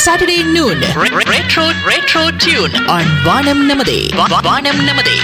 Saturday noon. Retro Retro Tune on Vanam Namade. Vanam Namade.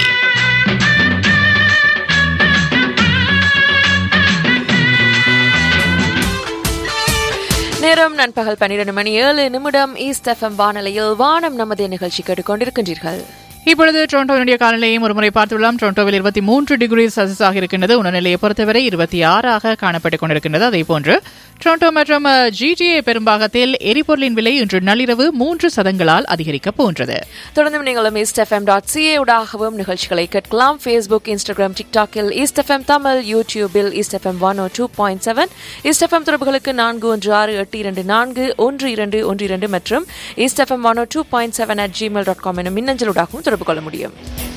நேரம் நண்பகல் பன்னிரண்டு மணி ஏழு நிமிடம் ஈஸ்ட் எஃப்எம் வானொலியில் வானம் நமது நிகழ்ச்சி கேட்டுக்கொண்டிருக்கின்றீர்கள் இப்பொழுது டொரண்டோவினுடைய காலநிலையும் ஒருமுறை பார்த்துள்ளோம் டொரண்டோவில் இருபத்தி மூன்று டிகிரி செல்சியஸாக இருக்கின்றது உணநிலையை பொறுத்தவரை இருபத்தி ஆறாக காணப்பட்டுக் கொண்டிருக்கின்றது அதே போன்று டொரண்டோ மற்றும் ஜிடிஏ பெரும்பாகத்தில் எரிபொருளின் விலை இன்று நள்ளிரவு மூன்று சதங்களால் அதிகரிக்கப் போன்றது தொடர்ந்து நீங்களும் ஈஸ்ட் எஃப்எம் டாட் சிஏ ஊடாகவும் நிகழ்ச்சிகளை கேட்கலாம் ஃபேஸ்புக் இன்ஸ்டாகிராம் டிக்டாக்கில் ஈஸ்ட் எஃப்எம் தமிழ் யூடியூபில் East FM one o two point seven East FM தொடர்புகளுக்கு நான்கு ஒன்று ஆறு எட்டு இரண்டு நான்கு ஒன்று இரண்டு ஒன்று இரண்டு மற்றும் East FM one o two point seven at Gmail dot com எனும் மின்னஞ்சலூடாகவும் தொடர்பு கொள்ள முடியும்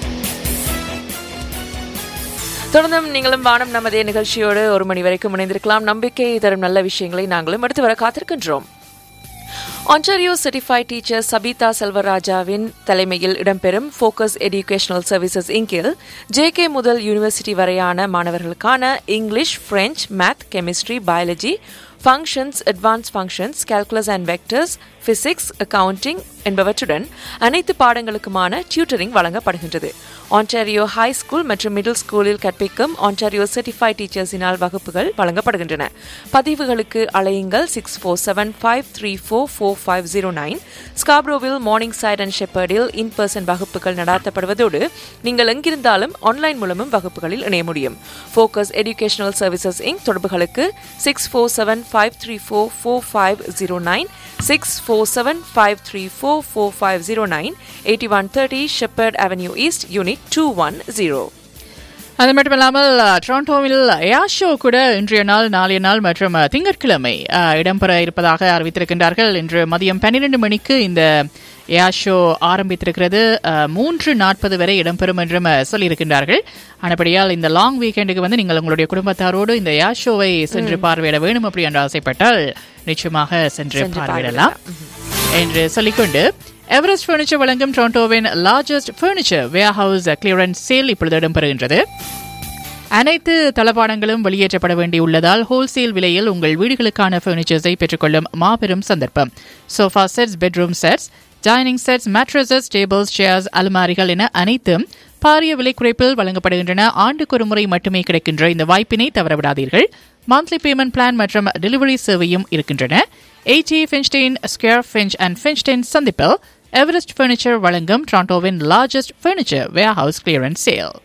தொடர்ந்தும் நீங்களும் வானம் நமதே நிகழ்ச்சியோடு ஒரு மணி வரைக்கும் இணைந்திருக்கலாம் நம்பிக்கை தரும் நல்ல விஷயங்களை நாங்களும் எடுத்து வர காத்திருக்கின்றோம் ஒன்டாரியோ சர்டிஃபைட் டீச்சர் சபிதா செல்வராஜாவின் தலைமையில் இடம்பெறும் ஃபோக்கஸ் எஜுகேஷனல் சர்வீசஸ் இங்கில் ஜேகே முதல் யூனிவர்சிட்டி வரையான மாணவர்களுக்கான English French math chemistry biology functions advance functions calculus and vectors physics accounting என்பவற்றுடன் அனைத்து பாடங்களுக்குமான டியூட்டரிங் வழங்கப்படுகின்றது ஆன்டாரியோ ஹை ஸ்கூல் மற்றும் மிடில் ஸ்கூலில் கற்பிக்கும் ஆன்டாரியோ சர்டிஃபைட் டீச்சர்ஸினால் வகுப்புகள் வழங்கப்படுகின்றன பதிவுகளுக்கு அலையுங்கள் six four seven five three four four five zero nine ஸ்காப்ரோவில் மார்னிங் சைட் அண்ட் ஷெப்பர்டில் இன் பர்சன் வகுப்புகள் நடாத்தப்படுவதோடு நீங்கள் எங்கிருந்தாலும் ஆன்லைன் மூலமும் வகுப்புகளில் இணைய முடியும் ஃபோக்கஸ் எஜுகேஷனல் சர்வீசஸ் இங்க் தொடர்புகளுக்கு six four seven five three four four five zero nine six four seven five three four four five zero nine eighty one thirty Sheppard avenue east unit two one zero அது மட்டுமில்லாமல் டொரண்டோவில் ஏர் show கூட இன்றைய நாள் நாளைய நாள் மற்றும் அஹ், திங்கட்கிழமை அஹ், இடம்பெற இருப்பதாக அறிவித்திருக்கின்றார்கள் இன்று மதியம் பன்னிரண்டு மணிக்கு இந்த ஏர் ஷோ ஆரம்பித்திருக்கிறது அஹ், மூன்று நாற்பது வரை இடம்பெறும் என்றும் அஹ், சொல்லியிருக்கின்றார்கள் ஆனபடியால் இந்த லாங் வீக்கெண்டுக்கு வந்து நீங்கள் உங்களுடைய குடும்பத்தாரோடு இந்த ஏர் ஷோவை சென்று பார்வையிட வேணும் அப்படி என்று ஆசைப்பட்டால் நிச்சயமாக சென்று சென்று பார்வையிடலாம் என்று சொல்லிக்கொண்டு எவரெஸ்ட் ஃபர்னிச்சர் வழங்கும் டொரண்டோவின் largest furniture warehouse clearance sale இப்பொழுது இடம்பெறுகின்றது அனைத்து தளபாடங்களும் வெளியேற்றப்பட வேண்டியுள்ளதால் ஹோல்சேல் விலையில் உங்கள் வீடுகளுக்கான ஃபர்னிச்சர்ஸை பெற்றுக்கொள்ளும் மாபெரும் சந்தர்ப்பம் sofa sets bedroom sets dining sets mattresses tables chairs அலுமாரிகள் என அனைத்தும் பாரிய விலை குறைப்பில் வழங்கப்படுகின்றன ஆண்டுக்கு ஒரு முறை மட்டுமே கிடைக்கின்ற இந்த வாய்ப்பினை தவறவிடாதீர்கள் மந்த்லி பேமெண்ட் பிளான் மற்றும் டெலிவரி சேவையும் இருக்கின்றன eighty Finchdene square Finch and Finchdene சந்திப்பில் எவரெஸ்ட் ஃபர்னிச்சர் வழங்கும் டொரண்டோவின் largest furniture warehouse clearance sale